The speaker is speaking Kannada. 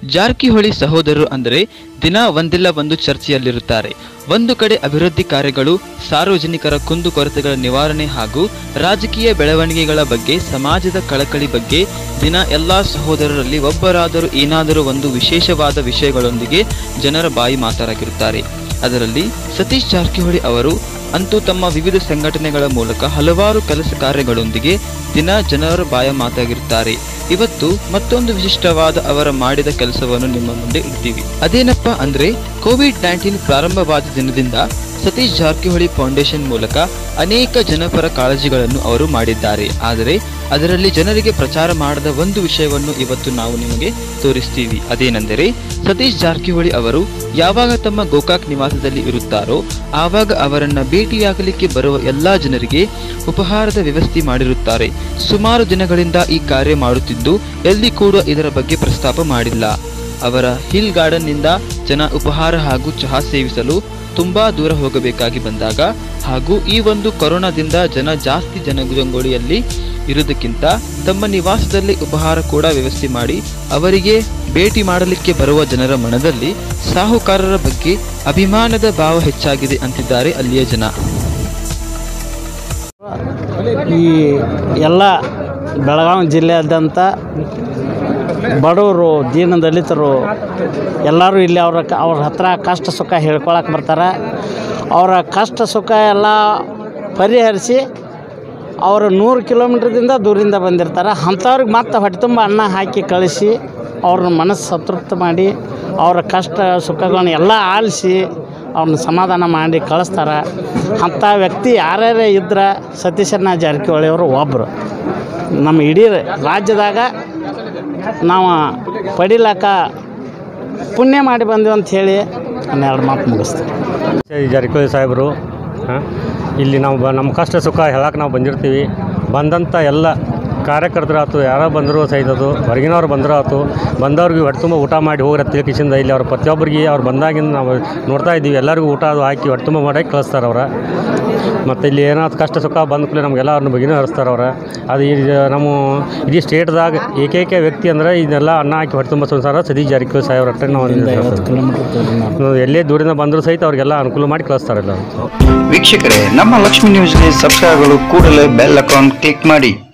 ಜಾರಕಿಹೊಳಿ ಸಹೋದರರು ಅಂದರೆ ದಿನ ಒಂದಿಲ್ಲ ಒಂದು ಚರ್ಚೆಯಲ್ಲಿರುತ್ತಾರೆ ಒಂದು ಕಡೆ ಅಭಿವೃದ್ಧಿ ಕಾರ್ಯಗಳು ಸಾರ್ವಜನಿಕರ ಕುಂದುಕೊರತೆಗಳ ನಿವಾರಣೆ ಹಾಗೂ ರಾಜಕೀಯ ಬೆಳವಣಿಗೆಗಳ ಬಗ್ಗೆ ಸಮಾಜದ ಕಳಕಳಿ ಬಗ್ಗೆ ದಿನ ಎಲ್ಲಾ ಸಹೋದರರಲ್ಲಿ ಒಬ್ಬರಾದರೂ ಏನಾದರೂ ಒಂದು ವಿಶೇಷವಾದ ವಿಷಯಗಳೊಂದಿಗೆ ಜನರ ಬಾಯಿ ಮಾತಾರಾಗಿರುತ್ತಾರೆ ಅದರಲ್ಲಿ ಸತೀಶ್ ಜಾರಕಿಹೊಳಿ ಅವರು ಅಂತೂ ತಮ್ಮ ವಿವಿಧ ಸಂಘಟನೆಗಳ ಮೂಲಕ ಹಲವಾರು ಕೆಲಸ ಕಾರ್ಯಗಳೊಂದಿಗೆ ದಿನ ಜನರ ಬಾಯ ಮಾತಾಗಿರುತ್ತಾರೆ ಇವತ್ತು ಮತ್ತೊಂದು ವಿಶಿಷ್ಟವಾದ ಅವರ ಮಾಡಿದ ಕೆಲಸವನ್ನು ನಿಮ್ಮ ಮುಂದೆ ಇಡ್ತೀವಿ ಅದೇನಪ್ಪ ಅಂದ್ರೆ ಕೋವಿಡ್ ನೈನ್ಟೀನ್ ಪ್ರಾರಂಭವಾದ ದಿನದಿಂದ ಸತೀಶ್ ಜಾರಕಿಹೊಳಿ ಫೌಂಡೇಶನ್ ಮೂಲಕ ಅನೇಕ ಜನಪರ ಕಾಳಜಿಗಳನ್ನು ಅವರು ಮಾಡಿದ್ದಾರೆ ಆದರೆ ಅದರಲ್ಲಿ ಜನರಿಗೆ ಪ್ರಚಾರ ಮಾಡದ ಒಂದು ವಿಷಯವನ್ನು ಇವತ್ತು ನಾವು ನಿಮಗೆ ತೋರಿಸ್ತೀವಿ ಅದೇನೆಂದರೆ ಸತೀಶ್ ಜಾರಕಿಹೊಳಿ ಅವರು ಯಾವಾಗ ತಮ್ಮ ಗೋಕಾಕ್ ನಿವಾಸದಲ್ಲಿ ಇರುತ್ತಾರೋ ಆವಾಗ ಅವರನ್ನ ಭೇಟಿಯಾಗಲಿಕ್ಕೆ ಬರುವ ಎಲ್ಲಾ ಜನರಿಗೆ ಉಪಹಾರದ ವ್ಯವಸ್ಥೆ ಮಾಡಿರುತ್ತಾರೆ ಸುಮಾರು ದಿನಗಳಿಂದ ಈ ಕಾರ್ಯ ಮಾಡುತ್ತಿದ್ದು ಎಲ್ಲಿ ಕೂಡ ಇದರ ಬಗ್ಗೆ ಪ್ರಸ್ತಾಪ ಮಾಡಿಲ್ಲ ಅವರ ಹಿಲ್ ಗಾರ್ಡನ್ನಿಂದ ಜನ ಉಪಹಾರ ಹಾಗೂ ಚಹಾ ಸೇವಿಸಲು ತುಂಬಾ ದೂರ ಹೋಗಬೇಕಾಗಿ ಬಂದಾಗ ಹಾಗೂ ಈ ಒಂದು ಕೊರೋನಾದಿಂದ ಜನ ಜಾಸ್ತಿ ಜನಜಂಗುಳಿಯಲ್ಲಿ ಇರುವುದಕ್ಕಿಂತ ತಮ್ಮ ನಿವಾಸದಲ್ಲಿ ಉಪಹಾರ ಕೂಡ ವ್ಯವಸ್ಥೆ ಮಾಡಿ ಅವರಿಗೆ ಭೇಟಿ ಮಾಡಲಿಕ್ಕೆ ಬರುವ ಜನರ ಮನದಲ್ಲಿ ಸಾಹುಕಾರರ ಬಗ್ಗೆ ಅಭಿಮಾನದ ಭಾವ ಹೆಚ್ಚಾಗಿದೆ ಅಂತಿದ್ದಾರೆ ಅಲ್ಲಿಯ ಜನ ಈ ಎಲ್ಲ ಬೆಳಗಾವಿ ಜಿಲ್ಲೆಯಾದ್ಯಂತ ಬಡವರು ದೀನ ದಲಿತರು ಎಲ್ಲರೂ ಇಲ್ಲಿ ಅವ್ರ ಕ- ಅವ್ರ ಹತ್ರ ಕಷ್ಟ ಸುಖ ಹೇಳ್ಕೊಳಕ್ಕೆ ಬರ್ತಾರೆ ಅವರ ಕಷ್ಟ ಸುಖ ಎಲ್ಲ ಪರಿಹರಿಸಿ ಅವರು ನೂರು ಕಿಲೋಮೀಟ್ರದಿಂದ ದೂರಿಂದ ಬಂದಿರ್ತಾರೆ ಅಂಥವ್ರಿಗೆ ಮತ್ತೆ ಹೊಟ್ಟೆ ತುಂಬ ಅನ್ನ ಹಾಕಿ ಕಳಿಸಿ ಅವ್ರನ್ನ ಮನಸ್ಸು ಸಂತೃಪ್ತ ಮಾಡಿ ಅವರ ಕಷ್ಟ ಸುಖಗಳನ್ನ ಎಲ್ಲ ಆಲಿಸಿ ಅವ್ರನ್ನ ಸಮಾಧಾನ ಮಾಡಿ ಕಳಿಸ್ತಾರೆ ಅಂಥ ವ್ಯಕ್ತಿ ಯಾರ್ಯಾರೇ ಇದ್ರೆ ಸತೀಶಣ್ಣ ಜಾರಕಿಹೊಳಿ ಅವರು ಒಬ್ಬರು ನಮ್ಮ ಇಡೀ ರಾಜ್ಯದಾಗ ನಾವು ಪಡಿಲಾಕ ಪುಣ್ಯ ಮಾಡಿ ಬಂದ್ವಿ ಅಂತ ಹೇಳಿ ಹನ್ನೆರಡು ಮಾತು ಮುಗಿಸ್ತೀವಿ ಈ ಜಾರಕಿಹೊಳಿ ಸಾಹೇಬರು ಹಾಂ ಇಲ್ಲಿ ನಾವು ಬ ನಮ್ಮ ಕಷ್ಟ ಸುಖ ಹೇಳಕ್ಕೆ ನಾವು ಬಂದಿರ್ತೀವಿ ಬಂದಂಥ ಎಲ್ಲ ಕಾರ್ಯಕರ್ತರು ಆಯ್ತು ಯಾರೋ ಬಂದರೂ ಸಹಿತ ಅದು ಹೊರಗಿನವ್ರು ಬಂದರೂ ಆಯ್ತು ಬಂದವ್ರಿಗೆ ಹೊಟ್ಟೆ ತುಂಬ ಊಟ ಮಾಡಿ ಹೋಗ್ರ ತಿಳ್ಕಿಸಿಂದ ಇಲ್ಲಿ ಅವ್ರು ಪ್ರತಿಯೊಬ್ಬರಿಗೆ ಅವ್ರು ಬಂದಾಗಿಂದ ನಾವು ನೋಡ್ತಾ ಇದ್ದೀವಿ ಎಲ್ಲರಿಗೂ ಊಟ ಅದು ಹಾಕಿ ಹೊಟ್ಟೆ ತುಂಬ ಮಾಡಿ ಕಳಿಸ್ತಾರೆ ಅವ್ರ ಮತ್ತು ಇಲ್ಲಿ ಏನಾದ್ರು ಕಷ್ಟ ಸುಖ ಬಂದ ಕೂಡಲೇ ನಮಗೆಲ್ಲ ಅವ್ರನ್ನ ಬಗೆನೂ ಹರಿಸ್ತಾರೆ ಅವ್ರ ಅದು ಈ ನಮ್ಮ ಇಡೀ ಸ್ಟೇಟ್ದಾಗ ಏಕೈಕ ವ್ಯಕ್ತಿ ಅಂದ್ರೆ ಇದನ್ನೆಲ್ಲ ಅನ್ನ ಹಾಕಿ ಹೊಟ್ಟೆ ತುಂಬ ಸಂಸಾರ ಸತೀಶ್ ಜಾರಕಿಹೊಳಿ ಸಾಹೇಬ್ರ ಅಷ್ಟೇ ನಾವು ಐವತ್ತು ಕಿಲೋಮೀಟ್ರ್ ದೂರ ನಾವು ಎಲ್ಲೇ ದೂರಿಂದ ಬಂದರೂ ಸಹಿತ ಅವ್ರಿಗೆಲ್ಲ ಅನುಕೂಲ ಮಾಡಿ ಕಳಿಸ್ತಾರಲ್ಲ ವೀಕ್ಷಕರೇ ನಮ್ಮ ಲಕ್ಷ್ಮಿ ನ್ಯೂಸ್ಗೆ ಸಬ್ಸ್ಕ್ರೈಬ್ ಆಗಲು ಕೂಡಲೇ ಬೆಲ್ ಅಕೌಂಟ್ ಕ್ಲಿಕ್ ಮಾಡಿ